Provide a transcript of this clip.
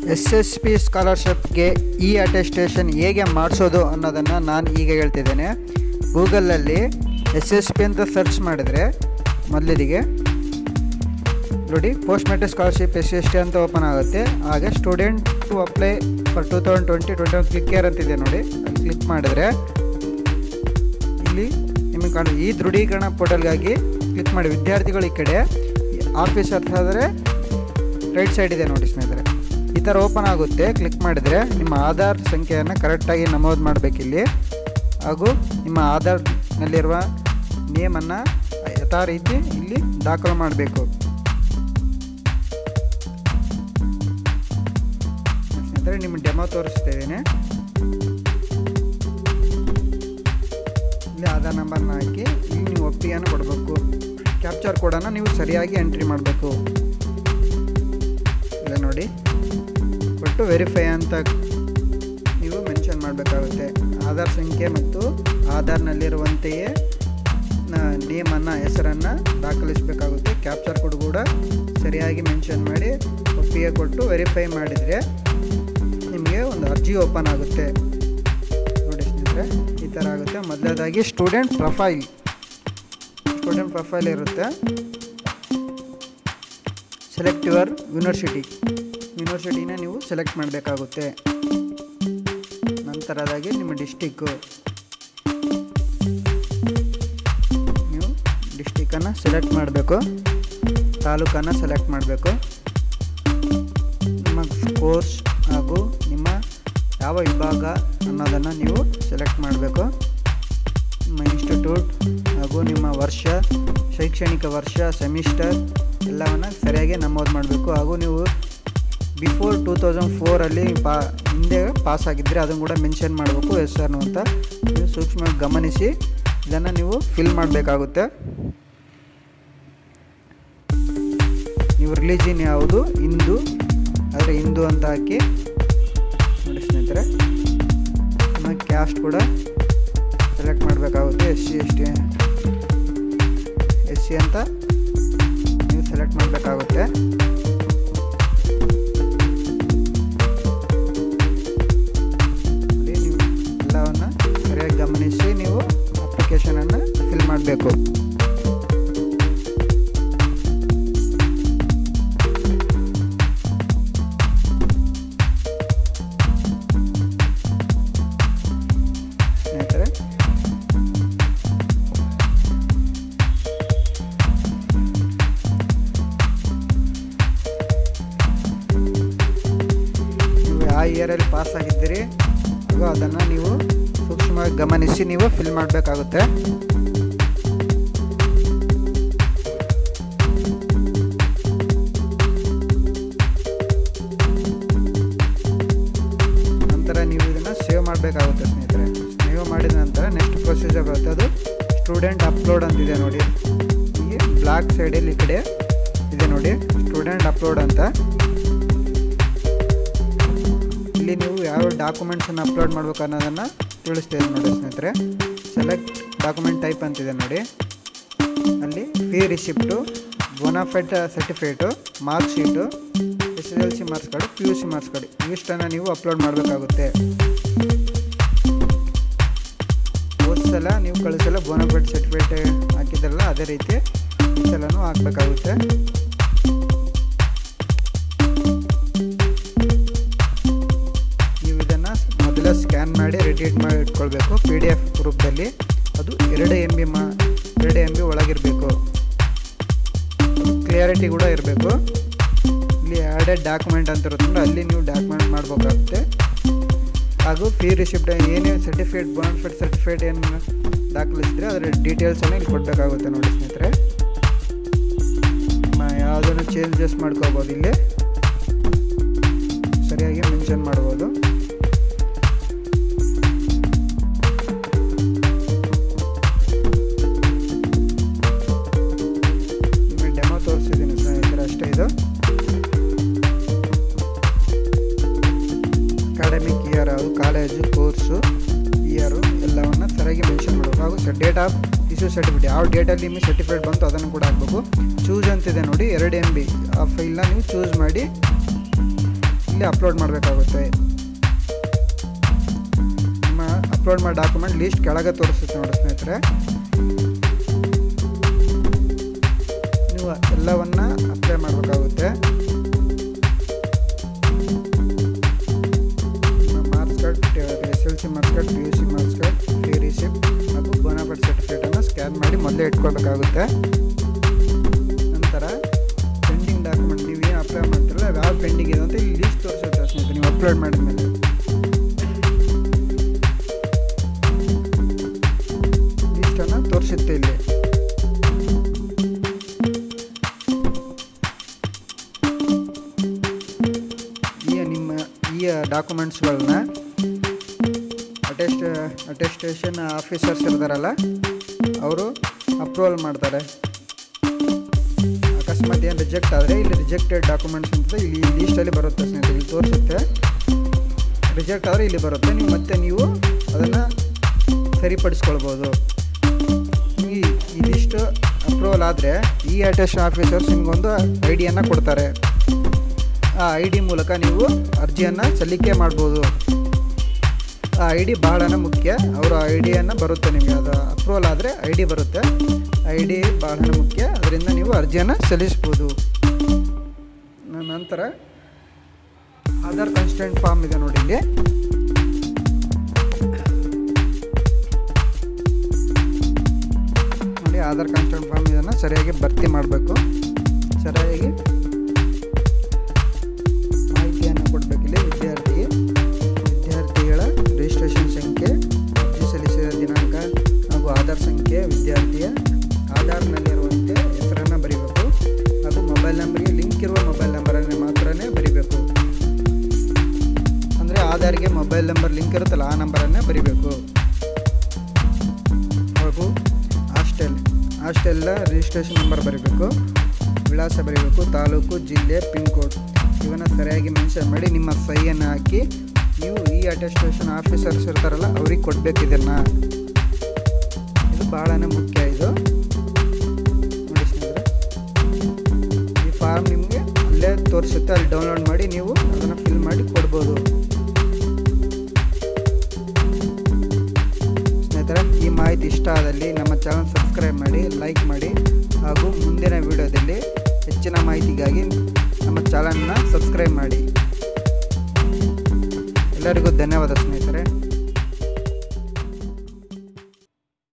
S S P ಸ್ಕಾಲರ್ಶಿಪ್ಗೆ E attestation ಹೇಗೆ ಮಾಡಿಸೋದು ಅನ್ನೋದನ್ನು ನಾನು ಈಗ ಹೇಳ್ತಿದ್ದೇನೆ ಗೂಗಲಲ್ಲಿ ಎಸ್ ಎಸ್ ಪಿ ಅಂತ ಸರ್ಚ್ ಮಾಡಿದರೆ ಮೊದಲಿಗೆ ನೋಡಿ post matric scholarship S S T ಅಂತ ಓಪನ್ ಆಗುತ್ತೆ ಹಾಗೆ student to apply for two thousand twenty twenty one click here ಅಂತಿದೆ ನೋಡಿ ಅಲ್ಲಿ ಕ್ಲಿಕ್ ಮಾಡಿದರೆ ಇಲ್ಲಿ ನಿಮಗೆ ಕಾಣ ಈ ದೃಢೀಕರಣ ಪೋರ್ಟಲ್ಗಾಗಿ ಕ್ಲಿಕ್ ಮಾಡಿ ವಿದ್ಯಾರ್ಥಿಗಳು ಈ ಕಡೆ ಆಫೀಸರ್ಸ್ ಆದರೆ ರೈಟ್ ಸೈಡ್ ಇದೆ ನೋಡಿ ಸ್ನೇಹಿತರೆ ಈ ಥರ ಓಪನ್ ಆಗುತ್ತೆ ಕ್ಲಿಕ್ ಮಾಡಿದರೆ ನಿಮ್ಮ ಆಧಾರ್ ಸಂಖ್ಯೆಯನ್ನು ಕರೆಕ್ಟಾಗಿ ನಮೂದು ಮಾಡಬೇಕಿಲ್ಲಿ ಹಾಗೂ ನಿಮ್ಮ ಆಧಾರ್ನಲ್ಲಿರುವ ನೇಮನ್ನು ಯಥಾ ರೀತಿ ಇಲ್ಲಿ ದಾಖಲು ಮಾಡಬೇಕು ಸ್ನೇಹಿತರೆ ನಿಮ್ಮ ಡೆಮೋ ತೋರಿಸ್ತಾ ಇದ್ದೀನಿ ಇಲ್ಲಿ ಆಧಾರ್ ನಂಬರ್ನ ಹಾಕಿ ಇಲ್ಲಿ ನೀವು ಒಪ್ಪಿಗೆಯನ್ನು ಕೊಡಬೇಕು ಕ್ಯಾಪ್ಚರ್ ಕೋಡನ್ನು ನೀವು ಸರಿಯಾಗಿ ಎಂಟ್ರಿ ಮಾಡಬೇಕು ಇಲ್ಲ ನೋಡಿ ಒಟ್ಟು ವೆರಿಫೈ ಅಂತ ನೀವು ಮೆನ್ಷನ್ ಮಾಡಬೇಕಾಗುತ್ತೆ ಆಧಾರ್ ಸಂಖ್ಯೆ ಮತ್ತು ಆಧಾರ್ನಲ್ಲಿರುವಂತೆಯೇ ನೇಮನ್ನು ಹೆಸರನ್ನು ದಾಖಲಿಸಬೇಕಾಗುತ್ತೆ ಕ್ಯಾಪ್ಚರ್ ಕೋಡ್ ಕೂಡ ಸರಿಯಾಗಿ ಮೆನ್ಷನ್ ಮಾಡಿ ಒಪ್ಪಿಗೆ ಕೊಟ್ಟು ವೆರಿಫೈ ಮಾಡಿದರೆ ನಿಮಗೆ ಒಂದು ಅರ್ಜಿ ಓಪನ್ ಆಗುತ್ತೆ ನೋಡಿ ಸ್ನೇಹಿತರೆ ಈ ಥರ ಆಗುತ್ತೆ ಮೊದಲನೇದಾಗಿ ಸ್ಟೂಡೆಂಟ್ ಪ್ರೊಫೈಲ್ ಸ್ಟೂಡೆಂಟ್ ಪ್ರೊಫೈಲ್ ಇರುತ್ತೆ ಸೆಲೆಕ್ಟ್ ಯುವರ್ ಯೂನಿವರ್ಸಿಟಿ ಯೂನಿವರ್ಸಿಟಿನ ನೀವು ಸೆಲೆಕ್ಟ್ ಮಾಡಬೇಕಾಗುತ್ತೆ ನಂತರದಾಗಿ ನಿಮ್ಮ ಡಿಸ್ಟಿಕ್ಕು ನೀವು ಡಿಸ್ಟಿಕ್ಕನ್ನು ಸೆಲೆಕ್ಟ್ ಮಾಡಬೇಕು ತಾಲೂಕನ್ನು ಸೆಲೆಕ್ಟ್ ಮಾಡಬೇಕು ನಿಮ್ಮ ಕೋರ್ಸ್ ಹಾಗೂ ನಿಮ್ಮ ಯಾವ ವಿಭಾಗ ಅನ್ನೋದನ್ನು ನೀವು ಸೆಲೆಕ್ಟ್ ಮಾಡಬೇಕು ನಿಮ್ಮ ಇನ್ಸ್ಟಿಟ್ಯೂಟ್ ಹಾಗೂ ನಿಮ್ಮ ವರ್ಷ ಶೈಕ್ಷಣಿಕ ವರ್ಷ ಸೆಮಿಸ್ಟರ್ ಎಲ್ಲವನ್ನು ಸರಿಯಾಗಿ ನಮೂದು ಮಾಡಬೇಕು ಹಾಗೂ ನೀವು ಬಿಫೋರ್ ಟೂ ತೌಸಂಡ್ ಫೋರಲ್ಲಿ ಪಾ ಹಿಂದೆ ಪಾಸ್ ಆಗಿದ್ದರೆ ಅದನ್ನು ಕೂಡ ಮೆನ್ಷನ್ ಮಾಡಬೇಕು ಎಸ್ ಸರ್ನು ಅಂತ ನೀವು ಸೂಕ್ಷ್ಮವಾಗಿ ಗಮನಿಸಿ ಇದನ್ನು ನೀವು ಫಿಲ್ ಮಾಡಬೇಕಾಗುತ್ತೆ ನೀವು ರಿಲಿಜಿಯನ್ ಯಾವುದು ಹಿಂದೂ ಆದರೆ ಹಿಂದೂ ಅಂತ ಹಾಕಿ ನೋಡಿ ಸ್ನೇಹಿತರೆ ನಿಮ್ಮ ಕ್ಯಾಸ್ಟ್ ಕೂಡ ಸೆಲೆಕ್ಟ್ ಮಾಡಬೇಕಾಗುತ್ತೆ S C S T S C ಅಂತ ನೀವು ಸೆಲೆಕ್ಟ್ ಮಾಡಬೇಕಾಗುತ್ತೆ ನೋಡಿ ನೀವು ಎಲ್ಲವನ್ನು ಸರಿಯಾಗಿ ಗಮನಿಸಿ ನೀವು ಅಪ್ಲಿಕೇಶನನ್ನು ಫಿಲ್ ಮಾಡಬೇಕು ಸ್ನೇಹಿತರೆ ನೀವು ಯಾವ ಇಯರಲ್ಲಿ ಪಾಸ್ ಆಗಿದ್ದೀರಿ ಹಾಗೂ ಅದನ್ನು ನೀವು ಸೂಕ್ಷ್ಮವಾಗಿ ಗಮನಿಸಿ ನೀವು ಫಿಲ್ ಮಾಡಬೇಕಾಗುತ್ತೆ ನಂತರ ನೀವು ಇದನ್ನು ಸೇವ್ ಮಾಡಬೇಕಾಗುತ್ತೆ ಸ್ನೇಹಿತರೆ ಸೇವ್ ಮಾಡಿದ ನಂತರ ನೆಕ್ಸ್ಟ್ ಪ್ರೊಸೀಜರ್ ಬರುತ್ತೆ ಅದು ಸ್ಟೂಡೆಂಟ್ ಅಪ್ಲೋಡ್ ಅಂತಿದೆ ನೋಡಿ ಈ ಬ್ಲಾಕ್ ಸೈಡಲ್ಲಿ ಈ ಕಡೆ ಇದೆ ನೋಡಿ ಸ್ಟೂಡೆಂಟ್ ಅಪ್ಲೋಡ್ ಅಂತ ಇಲ್ಲಿ ನೀವು ಯಾವ ಡಾಕ್ಯುಮೆಂಟ್ಸನ್ನು ಅಪ್ಲೋಡ್ ಮಾಡಬೇಕು ಅನ್ನೋದನ್ನು ತಿಳಿಸ್ತೇವೆ ನೋಡಿ ಸ್ನೇಹಿತರೆ ಸೆಲೆಕ್ಟ್ ಡಾಕ್ಯುಮೆಂಟ್ ಟೈಪ್ ಅಂತಿದೆ ನೋಡಿ ಅಲ್ಲಿ fee receipt bonafide certificate mark sheet S S L C marks card P U C marks card ಇವಿಷ್ಟನ್ನು ನೀವು ಅಪ್ಲೋಡ್ ಮಾಡಬೇಕಾಗುತ್ತೆ ಹೋದ ಸಲ ನೀವು ಕಳಿಸಲ ಬೋನಾಫೈಡ್ ಸರ್ಟಿಫಿಕೇಟ್ ಹಾಕಿದ್ರಲ್ಲ ಅದೇ ರೀತಿ ಈ ಸಲನೂ ಹಾಕಬೇಕಾಗುತ್ತೆ ನೀವು ಇದನ್ನು ಮೊದಲ ಸ್ಕ್ಯಾನ್ ಮಾಡಿ ರೆಡಿಟ್ ಮಾಡಿ ಇಟ್ಕೊಳ್ಬೇಕು ಪಿ ಡಿ ಎಫ್ ರೂಪದಲ್ಲಿ ಅದು ಎರಡು ಎಮ್ ಬಿ ಮಾ ಎರಡು ಎಮ್ ಬಿ ಒಳಗಿರಬೇಕು ಕ್ಲಿಯರಿಟಿ ಕೂಡ ಇರಬೇಕು ಇಲ್ಲಿ ಆ್ಯಡೆಡ್ ಡಾಕ್ಯುಮೆಂಟ್ ಅಂತ ಇರುತ್ತೆ ಅಲ್ಲಿ ನೀವು ಡಾಕ್ಯುಮೆಂಟ್ ಮಾಡಬೇಕಾಗುತ್ತೆ ಹಾಗೂ ಫೀ ರಿಸಿಪ್ಟ್ ಏನೇ ಸರ್ಟಿಫಿಕೇಟ್ ಬೋನಫಿಟ್ ಸರ್ಟಿಫಿಕೇಟ್ ಏನು ದಾಖಲಿಸಿದ್ರೆ ಅದರ ಡೀಟೇಲ್ಸನ್ನು ಇಲ್ಲಿ ಕೊಡಬೇಕಾಗುತ್ತೆ ನೋಡಿ ಸ್ನೇಹಿತರೆ ನಿಮ್ಮ ಯಾವುದನ್ನು ಚೇಂಜಸ್ ಮಾಡ್ಕೋಬೋದು ಇಲ್ಲಿ ಸರಿಯಾಗಿ ಮೆನ್ಷನ್ ಮಾಡ್ಬೋದು ನಿಮಗೆ ಡೆಮೋ ತೋರಿಸಿದ್ದೀನಿ ಸ್ನೇಹಿತರೆ ಅಷ್ಟೇ ಇದು ಅಕಾಡೆಮಿಕ್ ಇಯರ್ ಹಾಗೂ ಕಾಲೇಜು ಕೋರ್ಸು ಇಯರು ಎಲ್ಲವನ್ನು ಸರಿಯಾಗಿ ಮೆನ್ಷನ್ ಮಾಡಬೇಕು ಹಾಗೂ ಡೇಟ್ ಆಫ್ ಇಶ್ಯೂ ಸರ್ಟಿಫಿಕೇಟ್ ಯಾವ ಡೇಟಲ್ಲಿ ನಿಮಗೆ ಸರ್ಟಿಫಿಕೇಟ್ ಬಂತು ಅದನ್ನು ಕೂಡ ಹಾಕಬೇಕು ಚೂಸ್ ಅಂತಿದೆ ನೋಡಿ ಎರಡು ಎಮ್ ಬಿ ಆ ಫೈಲ್ನ ನೀವು ಚೂಸ್ ಮಾಡಿ ಇಲ್ಲಿ ಅಪ್ಲೋಡ್ ಮಾಡಬೇಕಾಗುತ್ತೆ ನಿಮ್ಮ ಅಪ್ಲೋಡ್ ಮಾಡೋ ಡಾಕ್ಯುಮೆಂಟ್ ಲೀಸ್ಟ್ ಕೆಳಗೆ ತೋರಿಸುತ್ತೆ ನೋಡಿ ಸ್ನೇಹಿತರೆ ನೀವು ಎಲ್ಲವನ್ನ ಅಪ್ಲೈ ಮಾಡಬೇಕಾಗುತ್ತೆ marks card S L C marks card P U C marks card free receipt ಹಾಗೂ ಬೋನಾಫೈಡ್ ಸರ್ಟಿಫಿಕೇಟನ್ನು ಸ್ಕ್ಯಾನ್ ಮಾಡಿ ಮೊದಲೇ ಇಟ್ಕೊಳ್ಬೇಕಾಗುತ್ತೆ ನಂತರ ಪೆಂಡಿಂಗ್ ಡಾಕ್ಯುಮೆಂಟ್ ನೀವು ಏನು ಅಪ್ಲೈ ಮಾಡ್ತಿರಲ್ಲ ಯಾವ ಪೆಂಡಿಂಗ್ ಇದೆ ಅಂತ ಇಲ್ಲಿ ಲೀಸ್ಟ್ ತೋರಿಸುತ್ತೆ ಸ್ನೇಹಿತರೆ ನೀವು ಅಪ್ಲೋಡ್ ಮಾಡಿದ ಮೇಲೆ ಲೀಸ್ಟನ್ನು ತೋರಿಸುತ್ತೆ ಇಲ್ಲಿ ಈ ನಿಮ್ಮ ಈ ಡಾಕ್ಯುಮೆಂಟ್ಸ್ಗಳನ್ನ ಅಟೆಸ್ಟ್ ಅಟೆಸ್ಟೇಷನ್ ಆಫೀಸರ್ಸ್ ಇರ್ತಾರಲ್ಲ ಅವರು ಅಪ್ರೂವಲ್ ಮಾಡ್ತಾರೆ ಅಕಸ್ಮಾತ್ ಏನು ರಿಜೆಕ್ಟ್ ಆದರೆ ಇಲ್ಲಿ ರಿಜೆಕ್ಟೆಡ್ ಡಾಕ್ಯುಮೆಂಟ್ಸ್ ಅಂತ ಇಲ್ಲಿ ಲೀಸ್ಟಲ್ಲಿ ಬರುತ್ತೆ ಸ್ನೇಹಿತರೆ ಇಲ್ಲಿ ತೋರಿಸುತ್ತೆ ರಿಜೆಕ್ಟ್ ಆದರೆ ಇಲ್ಲಿ ಬರುತ್ತೆ ನೀವು ಮತ್ತೆ ನೀವು ಅದನ್ನು ಸರಿಪಡಿಸ್ಕೊಳ್ಬೋದು ಈ ಇದಿಷ್ಟು ಅಪ್ರೂವಲ್ ಆದರೆ ಈ ಅಟೆಸ್ಟ್ ಆಫೀಸರ್ಸ್ ನಿಮಗೊಂದು ಐ ಡಿಯನ್ನು ಕೊಡ್ತಾರೆ ಆ ಐ ಡಿ ಮೂಲಕ ನೀವು ಅರ್ಜಿಯನ್ನು ಸಲ್ಲಿಕೆ ಮಾಡ್ಬೋದು ಆ ಐ ಡಿ ಬಹಳನೇ ಮುಖ್ಯ ಅವರು ಐ ಡಿಯನ್ನು ಬರುತ್ತೆ ನಿಮಗೆ ಅದು ಅಪ್ರೂವಲ್ ಆದರೆ ಐ ಡಿ ಬರುತ್ತೆ ಐ ಡಿ ಬಹಳನೇ ಮುಖ್ಯ ಅದರಿಂದ ನೀವು ಅರ್ಜಿಯನ್ನು ಸಲ್ಲಿಸ್ಬೋದು ನ- ನಂತರ ಆಧಾರ್ ಕನ್ಸ್ಟೆಂಟ್ ಫಾರ್ಮ್ ಇದೆ ನೋಡಿ ಇಲ್ಲಿ ನೋಡಿ ಆಧಾರ್ ಕನ್ಸ್ಟೆಂಟ್ ಫಾರ್ಮ್ ಇದನ್ನು ಸರಿಯಾಗಿ ಭರ್ತಿ ಮಾಡಬೇಕು ಸರಿಯಾಗಿ ಮಾಹಿತಿಯನ್ನು ಕೊಡಬೇಕಿಲ್ಲಿ ವಿದ್ಯಾರ್ಥಿಗೆ ವಿದ್ಯಾರ್ಥಿಗಳ ರಿಜಿಸ್ಟ್ರೇಷನ್ ಸಂಖ್ಯೆ ಅರ್ಜಿ ಸಲ್ಲಿಸಿದ ದಿನಾಂಕ ಹಾಗೂ ಆಧಾರ್ ಸಂಖ್ಯೆ ವಿದ್ಯಾರ್ಥಿಯ ಆಧಾರ್ನಲ್ಲಿರುವಂತೆ ಹೆಸರನ್ನು ಬರೀಬೇಕು ಹಾಗೂ ಮೊಬೈಲ್ ನಂಬರ್ಗೆ ಲಿಂಕ್ ಇರುವ ಮೊಬೈಲ್ ನಂಬರನ್ನು ಮಾತ್ರನೇ ಬರೀಬೇಕು ಅಂದರೆ ಆಧಾರ್ಗೆ ಮೊಬೈಲ್ ನಂಬರ್ ಲಿಂಕ್ ಇರುತ್ತಲ್ಲ ಆ ನಂಬರನ್ನೇ ಬರೀಬೇಕು ಹಾಗೂ ಹಾಸ್ಟೆಲ್ ಹಾಸ್ಟೆಲ್ಲ ರಿಜಿಸ್ಟ್ರೇಷನ್ ನಂಬರ್ ಬರೀಬೇಕು ವಿಳಾಸ ಬರೀಬೇಕು ತಾಲೂಕು ಜಿಲ್ಲೆ ಪಿನ್ ಕೋಡ್ ಇವನ್ನ ಸರಿಯಾಗಿ ಮೆನ್ಷನ್ ಮಾಡಿ ನಿಮ್ಮ ಸಹಿಯನ್ನು ಹಾಕಿ ನೀವು ಈ ಅಟೆಸ್ಟೇಷನ್ ಆಫೀಸರ್ಸ್ ಇರ್ತಾರಲ್ಲ ಅವ್ರಿಗೆ ಕೊಡಬೇಕು ಇದನ್ನು ಇದು ಭಾಳನೇ ಮುಖ್ಯ ಇದು ನೋಡಿ ಸ್ನೇಹಿತರೆ ಈ ಫಾರ್ಮ್ ನಿಮಗೆ ಅಲ್ಲೇ ತೋರಿಸುತ್ತೆ ಅಲ್ಲಿ ಡೌನ್ಲೋಡ್ ಮಾಡಿ ನೀವು ಅದನ್ನು ಫಿಲ್ ಮಾಡಿ ಕೊಡ್ಬೋದು ಸ್ನೇಹಿತರೆ ಈ ಮಾಹಿತಿ ಇಷ್ಟ ಆದಲ್ಲಿ ನಮ್ಮ ಚಾನಲ್ ಸಬ್ಸ್ಕ್ರೈಬ್ ಮಾಡಿ ಲೈಕ್ ಮಾಡಿ ಹಾಗೂ ಮುಂದಿನ ವಿಡಿಯೋದಲ್ಲಿ ಹೆಚ್ಚಿನ ಮಾಹಿತಿಗಾಗಿ ನಮ್ಮ ಚಾನಲ್ನ ಸಬ್ಸ್ಕ್ರೈಬ್ ಮಾಡಿ ಎಲ್ಲರಿಗೂ ಧನ್ಯವಾದ ಸ್ನೇಹಿತರೆ